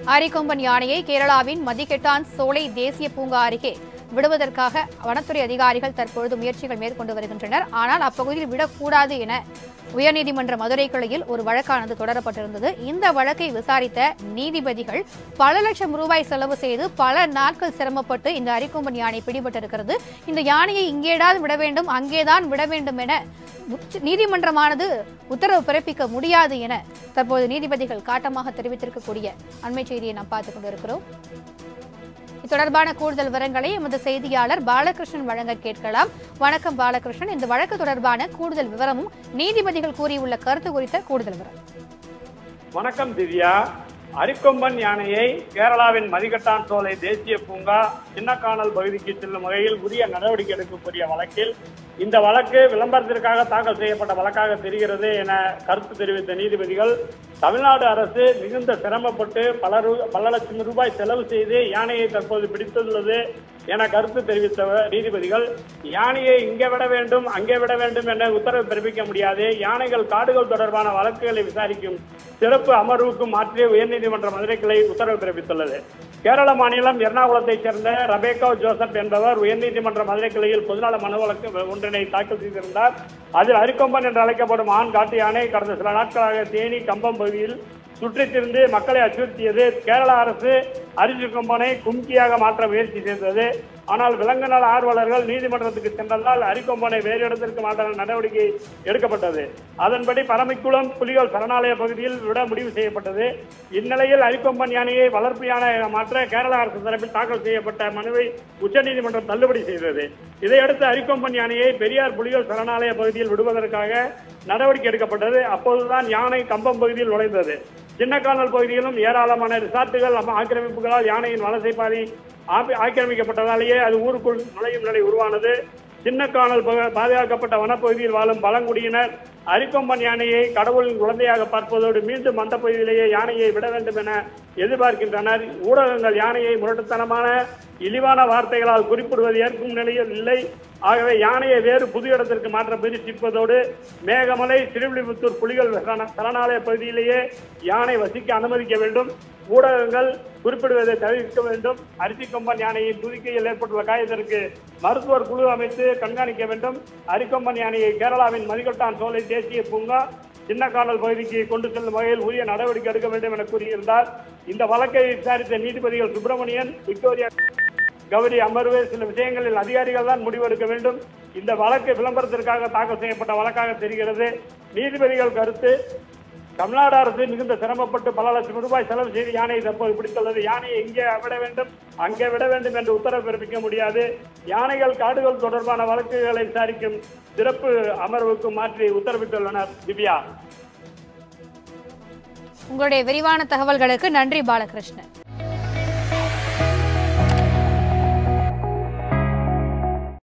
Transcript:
ஆரிக்கொம்பன் யானையை கேரளாவின் மதிகெட்டான் சோலை தேசிய பூங்கா அருகே விடுவதற்காக வனத்துறை அதிகாரிகள் தற்பொழுது முயற்சிகள் மேற்கொண்டு வருகின்றனர் ஆனால் அப்பகுதியில் விடக்கூடாது என உயர்நீதிமன்ற மதுரை கிளையில் ஒரு வழக்கானது தொடரப்பட்டிருந்தது இந்த வழக்கை விசாரித்த நீதிபதிகள் பல லட்சம் ரூபாய் செலவு செய்து பல நாட்கள் சிரமப்பட்டு இந்த அரிக்கொம்பன் யானை பிடிபட்டிருக்கிறது இந்த யானையை இங்கேதான் விட வேண்டும் அங்கேதான் விட வேண்டும் என உச்ச- நீதிமன்றமானது உத்தரவு பிறப்பிக்க முடியாது என தற்போது நீதிபதிகள் காட்டமாக தெரிவித்திருக்கக்கூடிய அண்மை செய்தியை நாம் பார்த்துக் கொண்டிருக்கிறோம் இது தொடர்பான கூடுதல் விவரங்களை எமது செய்தியாளர் பாலகிருஷ்ணன் வழங்க கேட்கலாம் வணக்கம் பாலகிருஷ்ணன் இந்த வழக்கு தொடர்பான கூடுதல் விவரமும் நீதிபதிகள் கூறியுள்ள கருத்து குறித்த கூடுதல் விவரம் வணக்கம் திவ்யா அரிக்கொம்பன் யானையை கேரளாவின் மதிகட்டான் சோலை தேசிய பூங்கா சின்னக்கானல் பகுதிக்கு செல்லும் வகையில் உரிய நடவடிக்கை எடுக்கக்கூடிய வழக்கில் இந்த வழக்கு விளம்பரத்திற்காக தாக்கல் செய்யப்பட்ட வழக்காக தெரிகிறது என கருத்து தெரிவித்த நீதிபதிகள் தமிழ்நாடு அரசு மிகுந்த சிரமப்பட்டு பல ரூ- பல லட்சம் ரூபாய் செலவு செய்து யானையை தற்போது பிடித்துள்ளது என கருத்து தெரிவித்த நீதிபதிகள் யானையை இங்கே விட வேண்டும் அங்கே விட வேண்டும் என உத்தரவு பிறப்பிக்க முடியாது யானைகள் காடுகள் தொடர்பான வழக்குகளை விசாரிக்கும் சிறப்பு அமர்வுக்கு மாற்றி உயர்நீதிமன்ற மதுரை கிளை உத்தரவு பிறப்பித்துள்ளது கேரள மாநிலம் எர்ணாகுளத்தைச் சேர்ந்த ரபேகா ஜோசப் என்பவர் உயர்நீதிமன்ற மதுரை கிளையில் பொதுநல மனு வழக்கு ஒன்றினை தாக்கல் செய்திருந்தார் அதில் அரிக்கொம்பன் என்று அழைக்கப்படும் ஆண் காட்டு யானை கடந்த சில நாட்களாக தேனி கம்பம் பகுதியில் சுற்றித் திரிந்து மக்களை அச்சுறுத்தியது கேரள அரசு அரிசி கொம்பனை கும்கியாக மாற்ற முயற்சி செய்தது ஆனால் விலங்கு நல ஆர்வலர்கள் நீதிமன்றத்துக்கு சென்றதால் அரிக்கொம்பனை வேறு இடத்திற்கு மாற்ற நடவடிக்கை எடுக்கப்பட்டது அதன்படி பரமிக்குளம் புலிகள் சரணாலய பகுதியில் விட முடிவு செய்யப்பட்டது இந்நிலையில் அரிக்கொம்பன் யானையை வளர்ப்பு யானை என மாற்ற கேரள அரசு தரப்பில் தாக்கல் செய்யப்பட்ட மனுவை உச்சநீதிமன்றம் தள்ளுபடி செய்தது இதையடுத்து அரிக்கொம்பன் யானையை பெரியார் புலிகள் சரணாலய பகுதியில் விடுவதற்காக நடவடிக்கை எடுக்கப்பட்டது அப்போதுதான் யானை கம்பம் பகுதியில் நுழைந்தது சின்னக்கானல் பகுதியிலும் ஏராளமான ரிசார்ட்டுகள் அம- ஆக்கிரமிப்புகளால் யானையின் வலசை பாதை ஆப்பி- ஆக்கிரமிக்கப்பட்டதாலேயே அது ஊருக்குள் நுழையும் நிலை உருவானது சின்னக்கானல் பக- பாதுகாக்கப்பட்ட வனப்பகுதியில் வாழும் பழங்குடியினர் அரிக்கொம்பன் யானையை கடவுளின் குழந்தையாக பார்ப்பதோடு மீண்டும் அந்த பகுதியிலேயே யானையை விட வேண்டும் என எதிர்பார்க்கின்றனர் ஊடகங்கள் யானையை முரட்டுத்தனமான இழிவான வார்த்தைகளால் குறிப்பிடுவது ஏற்கும் நிலையில் இல்லை ஆகவே யானையை வேறு புது இடத்திற்கு மாற்ற முயற்சிப்பதோடு மேகமலை திருவிழிபுத்தூர் புலிகள் சரண- சரணாலய பகுதியிலேயே யானை வசிக்க அனுமதிக்க வேண்டும் ஊடகங்கள் குறிப்பிடுவதை தவிர்க்க வேண்டும் அரிசி கொம்பன் யானையின் துதிக்கையில் ஏற்பட்டுள்ள காயத்திற்கு மருத்துவர் குழு அமைத்து கண்காணிக்க வேண்டும் அரிக்கொம்பன் யானையை கேரளாவின் மதிகொட்டான் சோலை தேசிய பூங்கா சின்னக்கானல் பகுதிக்கு கொண்டு செல்லும் வகையில் உரிய நடவடிக்கை எடுக்க வேண்டும் என கூறியிருந்தார் இந்த வழக்கை விசாரித்த நீதிபதிகள் சுப்பிரமணியன் விக்டோரியா கௌரி அமர்வு சில விஷயங்களில் அதிகாரிகள் தான் முடிவெடுக்க வேண்டும் இந்த வழக்கு விளம்பரத்திற்காக தாக்கல் செய்யப்பட்ட வழக்காக தெரிகிறது நீதிபதிகள் கருத்து தமிழ்நாடு அரசு மிகுந்த சிரமப்பட்டு பல லட்சம் ரூபாய் செலவு செய்து யானையை தற்போது பிடித்துள்ளது யானையை இங்கே விட வேண்டும் அங்கே விட வேண்டும் என்று உத்தரவு பிறப்பிக்க முடியாது யானைகள் காடுகள் தொடர்பான வழக்குகளை விசாரிக்கும் சிறப்பு அமர்வுக்கு மாற்றி உத்தரவிட்டுள்ளனர் திவ்யா உங்களுடைய விரிவான தகவல்களுக்கு நன்றி பாலகிருஷ்ணன்